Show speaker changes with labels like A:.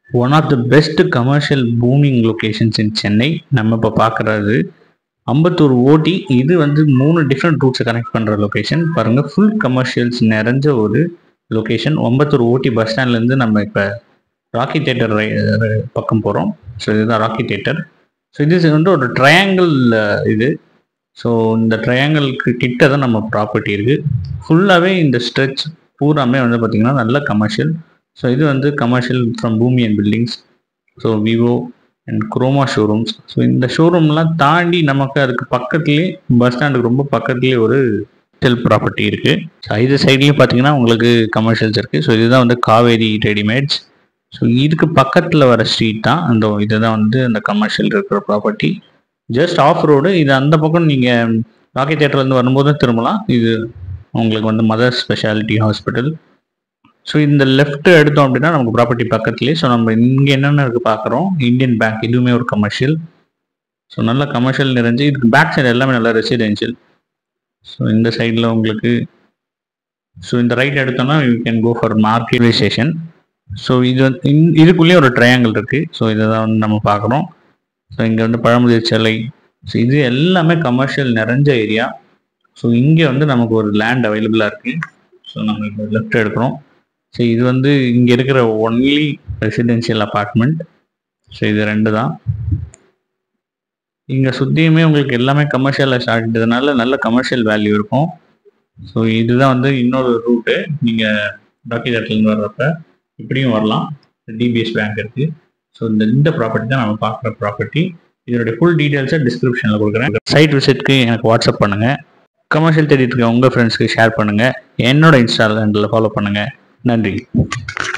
A: one of the best commercial booming locations in Chennai நம்ம இப்போ பார்க்குறது அம்பத்தூர் ஓட்டி இது வந்து மூணு டிஃப்ரெண்ட் ரூட்ஸை கனெக்ட் பண்ணுற லொகேஷன் பாருங்கள் ஃபுல் கமர்ஷியல்ஸ் நிறைஞ்ச ஒரு லொகேஷன் ஒம்பத்தூர் ஓட்டி பஸ் ஸ்டாண்ட்லேருந்து நம்ம இப்போ ராக்கி தேட்டர் பக்கம் போகிறோம் ஸோ இதுதான் ராக்கி தேட்டர் ஸோ இது வந்து ஒரு ட்ரையாங்கிள் இது ஸோ இந்த ட்ரையாங்கிளுக்கு கிட்ட தான் நம்ம ப்ராப்பர்ட்டி இருக்குது ஃபுல்லாகவே இந்த ஸ்ட்ரெச் பூராமே வந்து பார்த்திங்கன்னா நல்ல கமர்ஷியல் ஸோ இது வந்து கமர்ஷியல் ஃப்ரம் பூமி and buildings so Vivo and Croma showrooms so இந்த ஷோரூம்லாம் தாண்டி நமக்கு அதுக்கு பக்கத்துலேயே பஸ் ஸ்டாண்டுக்கு ரொம்ப பக்கத்துலேயே ஒரு செல் ப்ராப்பர்ட்டி இருக்குது ஸோ இது சைட்லேயும் பார்த்தீங்கன்னா உங்களுக்கு கமர்ஷியல்ஸ் இருக்குது ஸோ இதுதான் வந்து காவேரி ரெடிமேட்ஸ் ஸோ இதுக்கு பக்கத்தில் வர ஸ்ட்ரீட் தான் அந்த இதுதான் வந்து அந்த கமர்ஷியல் இருக்கிற ப்ராப்பர்ட்டி ஜஸ்ட் ஆஃப் ரோடு இது அந்த பக்கம் நீங்கள் ராக்கி தேட்டர்லேருந்து வரும்போது திரும்பலாம் இது உங்களுக்கு வந்து மதர் ஸ்பெஷாலிட்டி ஹாஸ்பிட்டல் ஸோ இந்த லெஃப்ட் எடுத்தோம் அப்படின்னா நமக்கு ப்ராப்பர்ட்டி பக்கத்துலேயே ஸோ நம்ம இங்கே என்னென்ன இருக்குது பார்க்குறோம் இந்தியன் பேங்க் இதுவுமே ஒரு கமர்ஷியல் ஸோ நல்ல கமர்ஷியல் நிறைஞ்சு இதுக்கு பேக் சைடு எல்லாமே நல்லா ரெசிடென்ஷியல் ஸோ இந்த சைடில் உங்களுக்கு ஸோ இந்த ரைட் எடுத்தோம்னா you can go for market station so இது வந்து இந்- இதுக்குள்ளேயே ஒரு ட்ரையாங்கிள் இருக்குது ஸோ இதை தான் வந்து நம்ம பார்க்குறோம் ஸோ இங்கே வந்து பழமுதிர் சிலை ஸோ இது எல்லாமே கமர்ஷியல் நிறைஞ்ச ஏரியா ஸோ இங்கே வந்து நமக்கு ஒரு லேண்ட் அவைலபிளாக இருக்குது ஸோ நம்ம இப்போ லெஃப்ட் எடுக்கிறோம் ஸோ இது வந்து இங்கே இருக்கிற ஒன்லி ரெசிடென்ஷியல் அப்பார்ட்மெண்ட் ஸோ இது ரெண்டு தான் இங்கே சுற்றியுமே உங்களுக்கு எல்லாமே கமர்ஷியலில் ஸ்டார்ட் ஆகிட்டதுனால நல்ல கமர்ஷியல் வேல்யூ இருக்கும் ஸோ இதுதான் வந்து இன்னொரு ரூட்டு நீங்கள் ராக்கி தட்டிலேருந்து வர்றப்ப இப்படியும் வரலாம் டிபிஎஸ் பேங்க் இருக்குது ஸோ இந்த இந்த ப்ராப்பர்ட்டி தான் நம்ம பார்க்குற ப்ராப்பர்ட்டி இதனுடைய ஃபுல் டீட்டெயில்ஸை டிஸ்கிரிப்ஷனில் கொடுக்குறேன் சைட் விசிட்க்கு எனக்கு வாட்ஸ்அப் பண்ணுங்கள் கமர்ஷியல் தேடிட்டு இருக்க உங்கள் ஃப்ரெண்ட்ஸ்க்கு ஷேர் பண்ணுங்கள் என்னோட இன்ஸ்டாகிராமில் ஃபாலோ பண்ணுங்கள் நன்றி